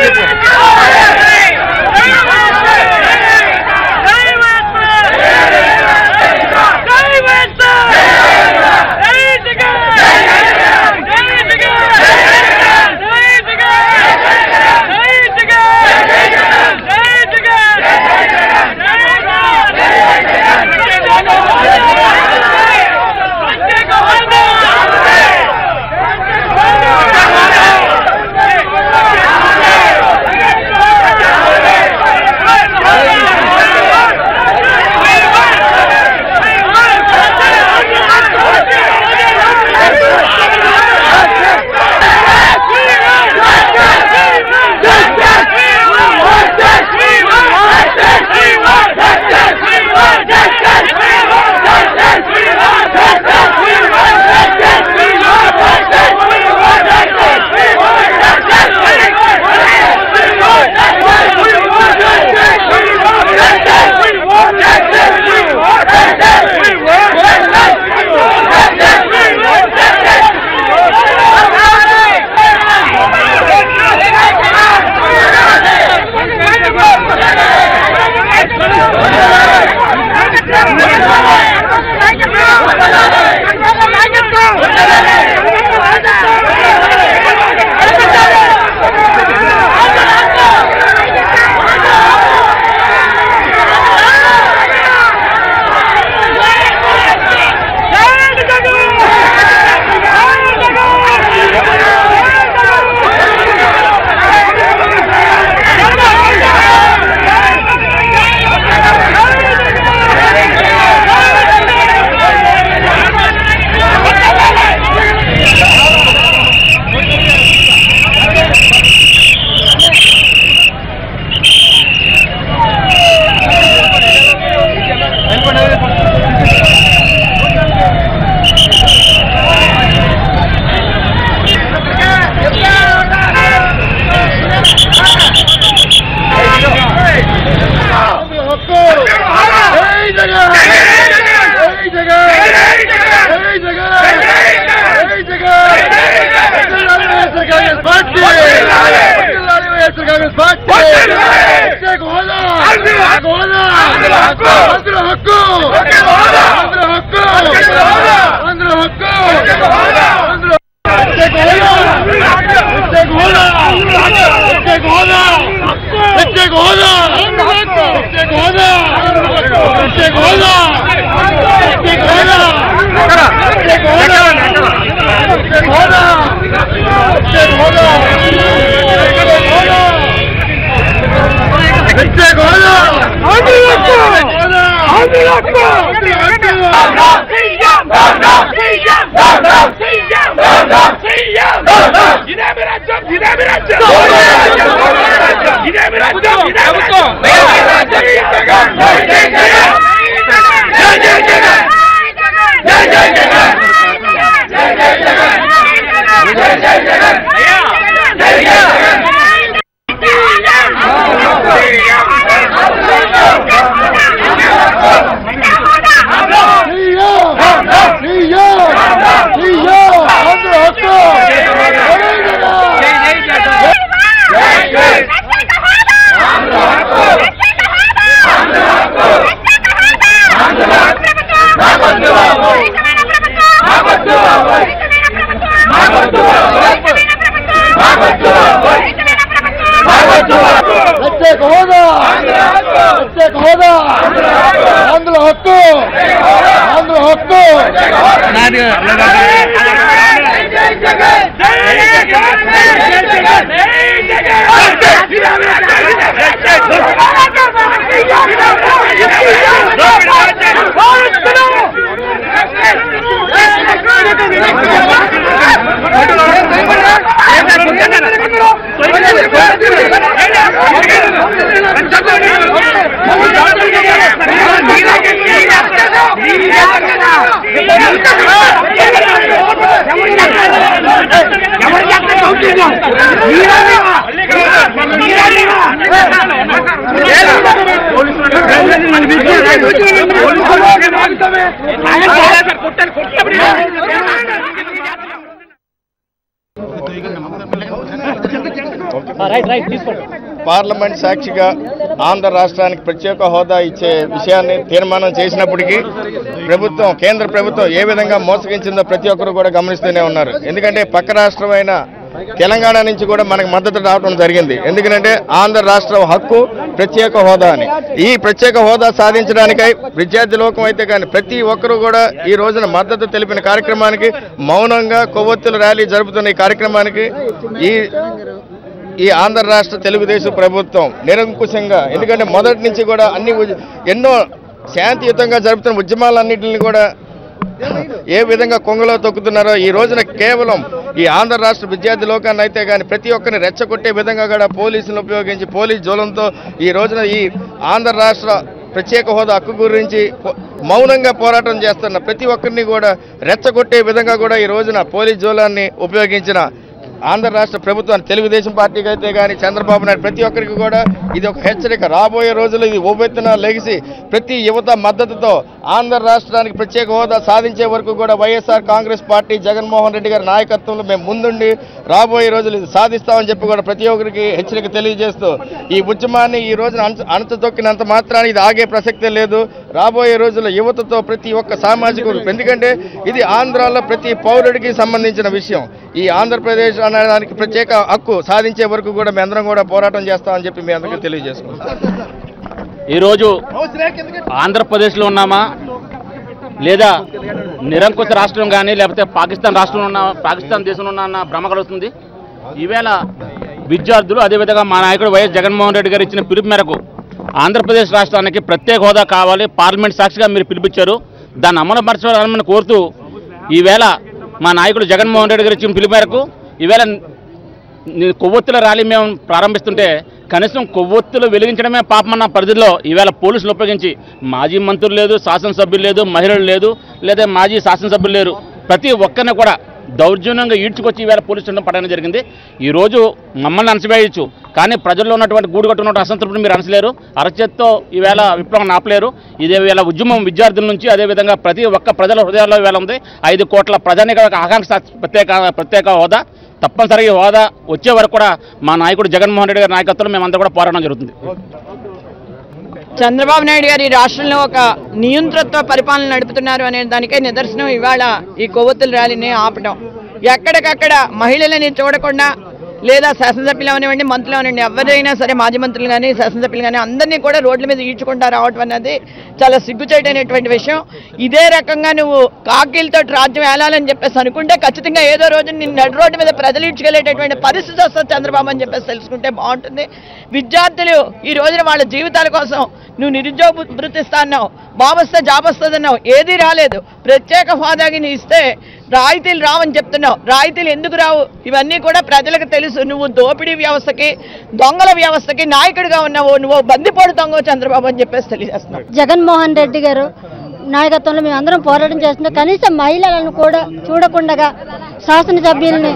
Congress party ప్రత్యేక హోదా హోదా ఆంధ్ర హక్కు ఆంధ్ర హక్కు ఆంధ్ర హక్కు ఆంధ్ర హక్కు ఆంధ్ర ప్రత్యేక హోదా ప్రత్యేక హోదా ప్రత్యేక హోదా ప్రత్యేక హోదా ప్రత్యేక హోదా ప్రత్యేక హోదా ప్రత్యేక హోదా ప్రత్యేక హోదా ప్రత్యేక హోదా ప్రత్యేక హోదా ప్రత్యేక హోదా ఆంధ్ర హక్కు ఆంధ్ర హక్కు సీఎం సీఎం సీఎం ఆంధ్ర హక్కు ప్రత్యేక హోదా ప్రత్యేక హోదా ఆంధ్ర హక్కు ఆంధ్ర హక్కు రైట్ రైట్ తీసుకోండి పార్లమెంట్ సాక్షిగా ఆంధ్ర రాష్ట్రానికి ప్రత్యేక హోదా ఇచ్చే విషయాన్ని తీర్మానం చేసినప్పటికీ ప్రభుత్వం కేంద్ర ప్రభుత్వం ఏ విధంగా మోసగించిందో ప్రతి ఒక్కరు కూడా గమనిస్తూనే ఉన్నారు ఎందుకంటే పక్క రాష్ట్రమైన తెలంగాణ నుంచి కూడా మనకు మద్దతు రావడం జరిగింది ఎందుకంటే ఆంధ్ర రాష్ట్రం హక్కు ప్రత్యేక హోదా అని ఈ ప్రత్యేక హోదా సాధించడానికై విద్యార్థి లోకం అయితే కానీ ప్రతి ఒక్కరూ కూడా ఈ రోజున మద్దతు తెలిపిన కార్యక్రమానికి మౌనంగా కొవ్వొత్తుల ర్యాలీ జరుపుతున్న ఈ కార్యక్రమానికి ఈ ఈ ఆంధ్ర రాష్ట్ర తెలుగుదేశం ప్రభుత్వం నిరంకుశంగా ఎందుకంటే మొదటి నుంచి కూడా అన్ని ఉద్య- ఎన్నో శాంతియుతంగా జరుపుతున్న ఉద్యమాలన్నింటిని కూడా ఏ విధంగా కొంగలో తొక్కుతున్నారో ఈ రోజున కేవలం ఈ ఆంధ్ర రాష్ట్ర విద్యార్థి లోకాన్ని అయితే కానీ ప్రతి ఒక్కరిని రెచ్చగొట్టే విధంగా కూడా పోలీసులను ఉపయోగించి పోలీస్ జోలంతో ఈ రోజున ఈ ఆంధ్ర రాష్ట్ర ప్రత్యేక హోదా హక్కు గురించి పో- మౌనంగా పోరాటం చేస్తున్న ప్రతి ఒక్కరిని కూడా రెచ్చగొట్టే విధంగా కూడా ఈ రోజున పోలీస్ జోలాన్ని ఉపయోగించిన ఆంధ్ర రాష్ట్ర ప్రభుత్వాన్ని తెలుగుదేశం పార్టీకి అయితే కానీ చంద్రబాబు నాయుడు ప్రతి ఒక్కరికి కూడా ఇది ఒక హెచ్చరిక రాబోయే రోజుల్లో ఇది ఓపెత్తున లెగిసి ప్రతి యువత మద్దతుతో ఆంధ్ర రాష్ట్రానికి ప్రత్యేక హోదా సాధించే వరకు కూడా వైఎస్ఆర్ కాంగ్రెస్ పార్టీ జగన్మోహన్ రెడ్డి గారి నాయకత్వంలో మేము ముందుండి రాబోయే రోజులు ఇది సాధిస్తామని చెప్పి కూడా ప్రతి ఒక్కరికి హెచ్చరిక తెలియజేస్తూ ఈ ఉద్యమాన్ని ఈ రోజున అణచ అణచతొక్కినంత మాత్రాన్ని ఇది ఆగే ప్రసక్తే లేదు రాబోయే రోజుల్లో యువతతో ప్రతి ఒక్క సామాజిక వర్గం- ఎందుకంటే ఇది ఆంధ్రాలో ప్రతి పౌరుడికి సంబంధించిన విషయం ఈ ఆంధ్రప్రదేశ్ అనడానికి ప్రత్యేక హక్కు సాధించే వరకు కూడా మీ అందరం కూడా పోరాటం చేస్తామని చెప్పి మీ అందరికీ తెలియజేసుకుంటాం ఈరోజు ఆంధ్రప్రదేశ్లో ఉన్నామా లేదా నిరంకుశ రాష్ట్రం కానీ లేకపోతే పాకిస్తాన్ రాష్ట్రంలో ఉన్న పాకిస్తాన్ దేశంలో ఉన్న అన్న భ్రమ కలుగుతుంది ఈవేళ విద్యార్థులు అదేవిధంగా మా నాయకుడు వైఎస్ జగన్మోహన్ రెడ్డి గారు ఇచ్చిన పిలుపు మేరకు ఆంధ్రప్రదేశ్ రాష్ట్రానికి ప్రత్యేక హోదా కావాలి పార్లమెంట్ సాక్షిగా మీరు పిలిపించారు దాన్ని అమలుపరచాలని కోరుతూ ఈవేళ మా నాయకుడు జగన్మోహన్ రెడ్డి గారు ఇచ్చిన పిలుపు మేరకు ఈవేళ ని- కొవ్వొత్తుల ర్యాలీ మేము ప్రారంభిస్తుంటే కనీసం కొవ్వొత్తులు వెలిగించడమే పాపమన్న పరిధిలో ఈవేళ పోలీసులు ఉపయోగించి మాజీ మంత్రులు లేదు శాసనసభ్యులు లేదు మహిళలు లేదు లేదా మాజీ శాసనసభ్యులు లేరు ప్రతి ఒక్కరిని కూడా దౌర్జన్యంగా ఈడ్చుకొచ్చి ఈవేళ పోలీసు స్టేషన్ పడడం జరిగింది ఈరోజు మమ్మల్ని అణచివేయచ్చు కానీ ప్రజల్లో ఉన్నటువంటి గూడు కట్టున్న అసంతృప్తిని మీరు అణచలేరు అరచేత్తో ఈవేళ విప్లవం ఆపలేరు ఇదే వేళ ఉద్యమం విద్యార్థుల నుంచి అదేవిధంగా ప్రతి ఒక్క ప్రజల హృదయాల్లో వేళ ఉంది ఐదు కోట్ల ప్రజానిక ఆకాంక్ష ప్రత్యేక ప్రత్యేక హోదా తప్పనిసరిగా ఈ హోదా వచ్చే వరకు కూడా మా నాయకుడు జగన్మోహన్ రెడ్డి గారి నాయకత్వంలో మేమంతా కూడా పోరాటం జరుగుతుంది చంద్రబాబు నాయుడు గారు ఈ రాష్ట్రంలో ఒక నియంతృత్వ పరిపాలన నడుపుతున్నారు అనే దానికే నిదర్శనం ఇవాళ ఈ కొవ్వొత్తుల ర్యాలీని ఆపటం ఎక్కడికక్కడ మహిళలని చూడకుండా లేదా శాసనసభ్యులు అవనివ్వండి మంత్రులు అవనివ్వండి ఎవరైనా సరే మాజీ మంత్రులు కానీ శాసనసభ్యులు కానీ అందరినీ కూడా రోడ్ల మీద ఈడ్చుకుంటా రావటం అన్నది చాలా సిగ్గుచేటైనటువంటి విషయం ఇదే రకంగా నువ్వు కాకీలతో రాజ్యం వేలాలని చెప్పేసి అనుకుంటే ఖచ్చితంగా ఏదో రోజు నిన్ను నడు రోడ్డు మీద ప్రజలు ఈడ్చుకెళ్ళేటటువంటి పరిస్థితి వస్తుంది చంద్రబాబు అని చెప్పేసి తెలుసుకుంటే బాగుంటుంది విద్యార్థులు ఈ రోజున వాళ్ళ జీవితాల కోసం నువ్వు నిరుద్యోగ వృత్తి ఇస్తా అన్నావు బాబు వస్తే జాబ్ వస్తుంది అన్నావు ఏదీ రాలేదు ప్రత్యేక హోదాకి నీ ఇస్తే రాయితీలు రావని చెప్తున్నావు రాయితీలు ఎందుకు రావు ఇవన్నీ కూడా ప్రజలకు తెలుసు నువ్వు దోపిడీ వ్యవస్థకి దొంగల వ్యవస్థకి నాయకుడిగా ఉన్నావు నువ్వు బందిపోడు దొంగ చంద్రబాబు అని చెప్పేసి తెలియజేస్తున్నావు జగన్మోహన్ రెడ్డి గారు నాయకత్వంలో మేము అందరం పోరాటం చేస్తున్నాం కనీసం మహిళలను కూడా చూడకుండా శాసనసభ్యుల్ని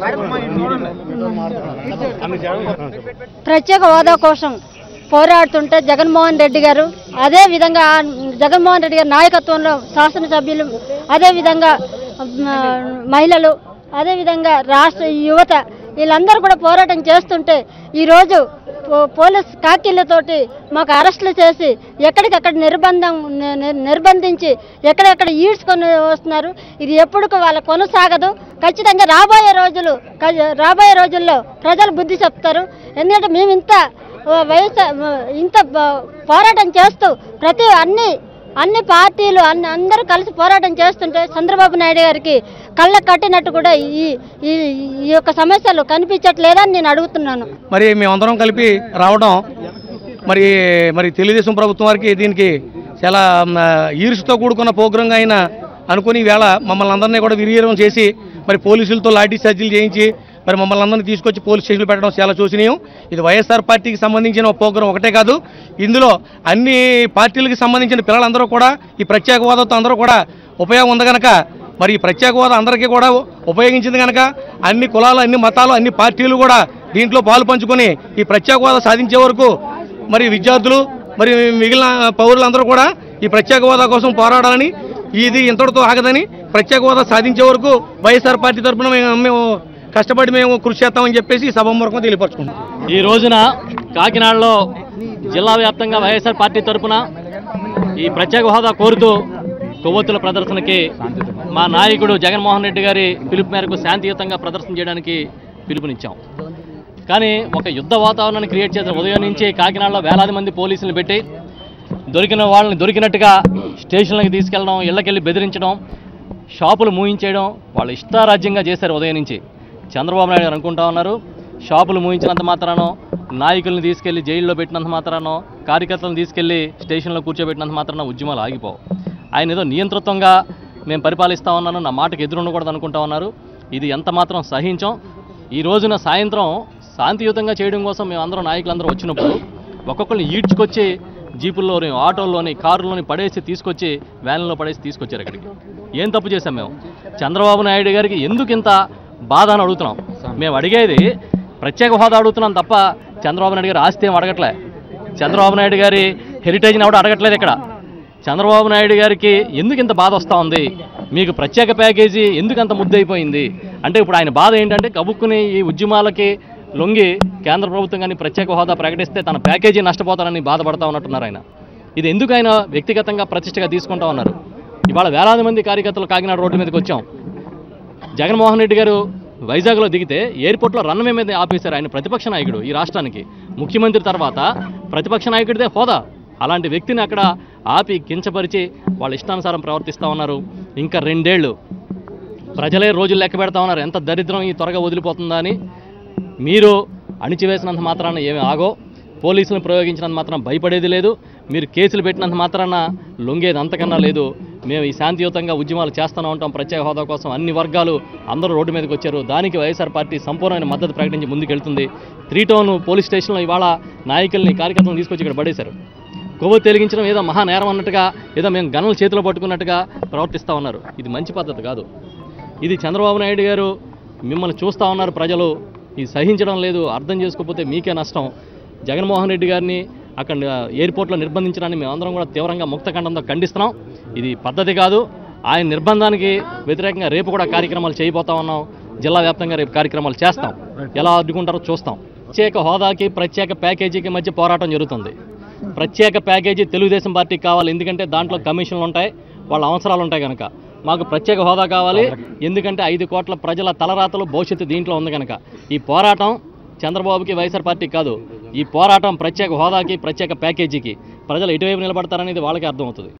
ప్రత్యేక హోదా కోసం పోరాడుతుంటే జగన్మోహన్ రెడ్డి గారు అదే విధంగా ఆ జగన్మోహన్ రెడ్డి గారి నాయకత్వంలో శాసనసభ్యులు అదే విధంగా మ, మహిళలు అదే విధంగా రాష్ట్ర యువత వీళ్ళందరూ కూడా పోరాటం చేస్తుంటే ఈరోజు పో- పోలీస్ కాకీలతోటి మాకు అరెస్టులు చేసి ఎక్కడికక్కడ నిర్బంధం ని- ని- నిర్బంధించి ఎక్కడెక్కడ ఈడ్చుకొని వస్తున్నారు ఇది ఎప్పుడు వాళ్ళ కొనసాగదు ఖచ్చితంగా రాబోయే రోజులు క- రాబోయే రోజుల్లో ప్రజలు బుద్ధి చెప్తారు ఎందుకంటే మేము ఇంత వైఎస్ఆర్ ఇంత బ- పోరాటం చేస్తూ ప్రతి అన్ని అన్ని పార్టీలు అన్ని అందరూ కలిసి పోరాటం చేస్తుంటే చంద్రబాబు నాయుడు గారికి కళ్ళ కట్టినట్టు కూడా ఈ ఈ ఈ యొక్క సమస్యలు కనిపించట్లేదని నేను అడుగుతున్నాను మరి మేమందరం కలిపి రావడం మరి మరి తెలుగుదేశం ప్రభుత్వం వారికి దీనికి చాలా మ, ఈర్ష్యతో కూడుకున్న ప్రోగ్రాంగా అయినా అనుకుని ఈవేళ మమ్మల్ని అందరినీ కూడా విరీరం చేసి మరి పోలీసులతో లాఠీ చార్జీలు చేయించి మరి మమ్మల్ని అందరినీ తీసుకొచ్చి పోలీస్ స్టేషన్లు పెట్టడం చాలా చూసినాం ఇది వైఎస్ఆర్ పార్టీకి సంబంధించిన ఒక ప్రోగ్రాం ఒకటే కాదు ఇందులో అన్ని పార్టీలకు సంబంధించిన పిల్లలందరూ కూడా ఈ ప్రత్యేక హోదాతో అందరూ కూడా ఉపయోగం ఉంది కనుక మరి ఈ ప్రత్యేక హోదా అందరికీ కూడా ఉపయోగించింది కనుక అన్ని కులాలు అన్ని మతాలు అన్ని పార్టీలు కూడా దీంట్లో పాలు పంచుకొని ఈ ప్రత్యేక హోదా సాధించే వరకు మరి విద్యార్థులు మరి మిగిలిన పౌరులందరూ కూడా ఈ ప్రత్యేక హోదా కోసం పోరాడాలని ఇది ఇంతటితో ఆగదని ప్రత్యేక హోదా సాధించే వరకు వైఎస్ఆర్ పార్టీ తరఫున మేము మేము కష్టపడి మేము కృషి చేస్తామని చెప్పేసి ఈ సభాముఖంగా తెలియపరచుకుంటాం ఈ రోజున కాకినాడలో జిల్లా వ్యాప్తంగా వైఎస్ఆర్ పార్టీ తరపున ఈ ప్రత్యేక హోదా కోరుతూ కొవ్వొత్తుల ప్రదర్శనకి మా నాయకుడు జగన్మోహన్ రెడ్డి గారి పిలుపు మేరకు శాంతియుతంగా ప్రదర్శన చేయడానికి పిలుపునిచ్చాం కానీ ఒక యుద్ధ వాతావరణాన్ని క్రియేట్ చేసిన ఉదయం నుంచి కాకినాడలో వేలాది మంది పోలీసులు పెట్టి దొరికిన వాళ్ళని దొరికినట్టుగా స్టేషన్లకు తీసుకెళ్ళడం ఇళ్ళకెళ్ళి బెదిరించడం షాపులు మూయించేయడం వాళ్ళు ఇష్టారాజ్యంగా చేశారు ఉదయం నుంచి చంద్రబాబు నాయుడు గారు అనుకుంటా ఉన్నారు షాపులు మూయించినంత మాత్రానో నాయకుల్ని తీసుకెళ్లి జైల్లో పెట్టినంత మాత్రానో కార్యకర్తలను తీసుకెళ్లి స్టేషన్లో కూర్చోబెట్టినంత మాత్రాన ఉద్యమాలు ఆగిపోవు ఆయన ఏదో నియంతృత్వంగా మేము పరిపాలిస్తా ఉన్నాను నా మాటకు ఎదురు ఉండకూడదు అనుకుంటా ఉన్నారు ఇది ఎంత మాత్రం సహించాం ఈ రోజున సాయంత్రం శాంతియుతంగా చేయడం కోసం మేము అందరం నాయకులందరూ వచ్చినప్పుడు ఒక్కొక్కరిని ఈడ్చుకొచ్చి జీపుల్లోని ఆటోల్లోని కారులోని పడేసి తీసుకొచ్చి వ్యాన్లో పడేసి తీసుకొచ్చారు ఇక్కడికి ఏం తప్పు చేశాం మేము చంద్రబాబు నాయుడు గారికి ఎందుకు ఇంత బాధ అని అడుగుతున్నాం మేము అడిగేది ప్రత్యేక హోదా అడుగుతున్నాం తప్ప చంద్రబాబు నాయుడు గారి ఆస్తి ఏం అడగట్లే చంద్రబాబు నాయుడు గారి హెరిటేజ్ని ఎవడు అడగట్లేదు ఇక్కడ చంద్రబాబు నాయుడు గారికి ఎందుకు ఇంత బాధ వస్తూ ఉంది మీకు ప్రత్యేక ప్యాకేజీ ఎందుకు అంత ముద్దయిపోయింది అంటే ఇప్పుడు ఆయన బాధ ఏంటంటే కబుక్కుని ఈ ఉద్యమాలకి లొంగి కేంద్ర ప్రభుత్వం కానీ ప్రత్యేక హోదా ప్రకటిస్తే తన ప్యాకేజీ నష్టపోతారని బాధపడతా ఉన్నట్టున్నారు ఆయన ఇది ఎందుకు ఆయన వ్యక్తిగతంగా ప్రతిష్టగా తీసుకుంటా ఉన్నారు ఇవాళ వేలాది మంది కార్యకర్తలు కాకినాడ రోడ్డు మీదకి వచ్చాం జగన్మోహన్ రెడ్డి గారు వైజాగ్లో దిగితే ఎయిర్పోర్ట్లో రన్వే మీద ఆపేశారు ఆయన ప్రతిపక్ష నాయకుడు ఈ రాష్ట్రానికి ముఖ్యమంత్రి తర్వాత ప్రతిపక్ష నాయకుడిదే హోదా అలాంటి వ్యక్తిని అక్కడ ఆపి కించపరిచి వాళ్ళ ఇష్టానుసారం ప్రవర్తిస్తూ ఉన్నారు ఇంకా రెండేళ్ళు ప్రజలే రోజులు లెక్క పెడతా ఉన్నారు ఎంత దరిద్రం ఈ త్వరగా వదిలిపోతుందా అని మీరు అణిచివేసినంత మాత్రాన ఏమి ఆగో పోలీసులను ప్రయోగించినంత మాత్రం భయపడేది లేదు మీరు కేసులు పెట్టినంత మాత్రాన లొంగేది అంతకన్నా లేదు మేము ఈ శాంతియుతంగా ఉద్యమాలు చేస్తూనే ఉంటాం ప్రత్యేక హోదా కోసం అన్ని వర్గాలు అందరూ రోడ్డు మీదకి వచ్చారు దానికి వైఎస్ఆర్ పార్టీ సంపూర్ణమైన మద్దతు ప్రకటించి ముందుకెళ్తుంది త్రీ టౌన్ పోలీస్ స్టేషన్లో ఇవాళ నాయకుల్ని కార్యకర్తలను తీసుకొచ్చి ఇక్కడ పడేశారు కొవ్వు తెలిగించడం ఏదో మహా నేరం అన్నట్టుగా ఏదో మేము గనులు చేతిలో పట్టుకున్నట్టుగా ప్రవర్తిస్తూ ఉన్నారు ఇది మంచి పద్ధతి కాదు ఇది చంద్రబాబు నాయుడు గారు మిమ్మల్ని చూస్తూ ఉన్నారు ప్రజలు ఇది సహించడం లేదు అర్థం చేసుకోకపోతే మీకే నష్టం జగన్మోహన్ రెడ్డి గారిని అక్కడ ఎయిర్పోర్ట్లో నిర్బంధించడాన్ని మేమందరం కూడా తీవ్రంగా ముక్తఖండంతో ఖండిస్తున్నాం ఇది పద్ధతి కాదు ఆయన నిర్బంధానికి వ్యతిరేకంగా రేపు కూడా కార్యక్రమాలు చేయబోతా ఉన్నాం జిల్లా వ్యాప్తంగా రేపు కార్యక్రమాలు చేస్తాం ఎలా అడ్డుకుంటారో చూస్తాం ప్రత్యేక హోదాకి ప్రత్యేక ప్యాకేజీకి మధ్య పోరాటం జరుగుతుంది ప్రత్యేక ప్యాకేజీ తెలుగుదేశం పార్టీకి కావాలి ఎందుకంటే దాంట్లో కమిషన్లు ఉంటాయి వాళ్ళ అవసరాలు ఉంటాయి కనుక మాకు ప్రత్యేక హోదా కావాలి ఎందుకంటే ఐదు కోట్ల ప్రజల తలరాతలు భవిష్యత్తు దీంట్లో ఉంది కనుక ఈ పోరాటం చంద్రబాబుకి వైఎస్ఆర్ పార్టీ కాదు ఈ పోరాటం ప్రత్యేక హోదాకి ప్రత్యేక ప్యాకేజీకి ప్రజలు ఎటువైపు నిలబడతారనేది వాళ్ళకి అర్థమవుతుంది